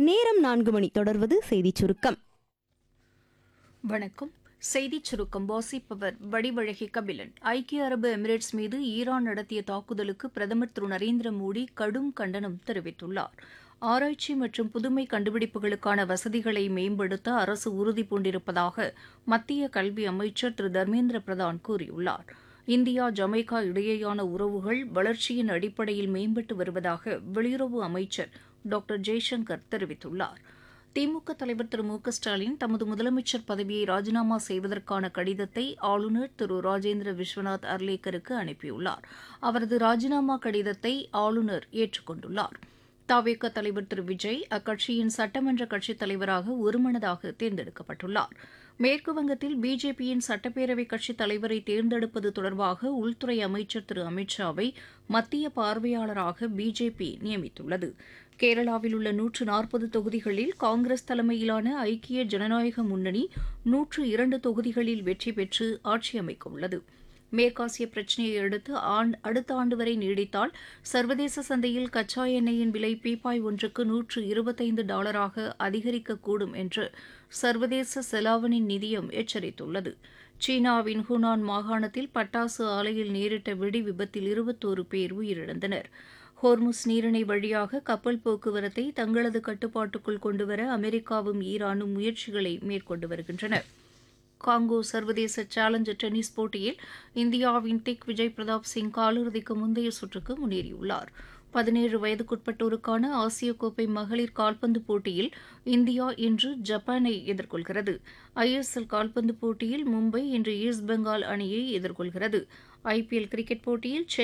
நேரம் நான்கு மணி தொடர்வது செய்திச் சுருக்கம் வணக்கம் செய்திச் சுருக்கம் வாசிப்பவர் வடிவழகி கபிலன் ஐக்கிய அரபு எமிரேட்ஸ் மீது ஈரான் நடத்திய தாக்குதலுக்கு பிரதமர் திரு நரேந்திர மோடி கடும் கண்டனம் தெரிவித்துள்ளார் ஆராய்ச்சி மற்றும் புதுமை கண்டுபிடிப்புகளுக்கான வசதிகளை மேம்படுத்த அரசு உறுதி பூண்டிருப்பதாக மத்திய கல்வி அமைச்சர் திரு தர்மேந்திர பிரதான் கூறியுள்ளார் இந்தியா ஜமைக்கா இடையேயான உறவுகள் வளர்ச்சியின் அடிப்படையில் மேம்பட்டு வருவதாக வெளியுறவு அமைச்சர் டாக்டர் ஜெய்சங்கர் தெரிவித்துள்ளார் திமுக தலைவர் திரு மு க ஸ்டாலின் தமது முதலமைச்சர் பதவியை ராஜினாமா செய்வதற்கான கடிதத்தை ஆளுநர் திரு ராஜேந்திர விஸ்வநாத் அர்லேக்கருக்கு அனுப்பியுள்ளார் அவரது ராஜினாமா கடிதத்தை ஆளுநர் ஏற்றுக்கொண்டுள்ளார் தாவேக தலைவர் திரு விஜய் அக்கட்சியின் சட்டமன்ற கட்சித் தலைவராக ஒருமனதாக தேர்ந்தெடுக்கப்பட்டுள்ளார் மேற்குவங்கத்தில் பிஜேபியின் சட்டப்பேரவை கட்சித் தலைவரை தேர்ந்தெடுப்பது தொடர்பாக உள்துறை அமைச்சர் திரு அமித்ஷாவை மத்திய பார்வையாளராக பிஜேபி நியமித்துள்ளது கேரளாவில் உள்ள நூற்று நாற்பது தொகுதிகளில் காங்கிரஸ் தலைமையிலான ஐக்கிய ஜனநாயக முன்னணி நூற்று இரண்டு தொகுதிகளில் வெற்றி பெற்று ஆட்சி அமைக்க உள்ளது மேற்காசிய பிரச்சினையை அடுத்து ஆண் அடுத்த ஆண்டு வரை நீடித்தால் சர்வதேச சந்தையில் கச்சா எண்ணெயின் விலை பீப்பாய் ஒன்றுக்கு நூற்று இருபத்தைந்து டாலராக அதிகரிக்கக்கூடும் என்று சர்வதேச செலாவணி நிதியம் எச்சரித்துள்ளது சீனாவின் ஹுனான் மாகாணத்தில் பட்டாசு ஆலையில் நேரிட்ட வெடி விபத்தில் இருபத்தோரு பேர் உயிரிழந்தனர் ஹோர்முஸ் நீரிணை வழியாக கப்பல் போக்குவரத்தை தங்களது கட்டுப்பாட்டுக்குள் கொண்டுவர அமெரிக்காவும் ஈரானும் முயற்சிகளை மேற்கொண்டு வருகின்றன காங்கோ சர்வதேச சேலஞ்சர் டென்னிஸ் போட்டியில் இந்தியாவின் திக் விஜய் பிரதாப் சிங் காலிறுதிக்கு முந்தைய சுற்றுக்கு முன்னேறியுள்ளார் பதினேழு வயதுக்குட்பட்டோருக்கான ஆசிய கோப்பை மகளிர் கால்பந்து போட்டியில் இந்தியா இன்று ஜப்பானை எதிர்கொள்கிறது ஐஎஸ்எல் கால்பந்து போட்டியில் மும்பை இன்று ஈஸ்ட் பெங்கால் அணியை எதிர்கொள்கிறது ஐபிஎல் கிரிக்கெட் போட்டியில் சென்னை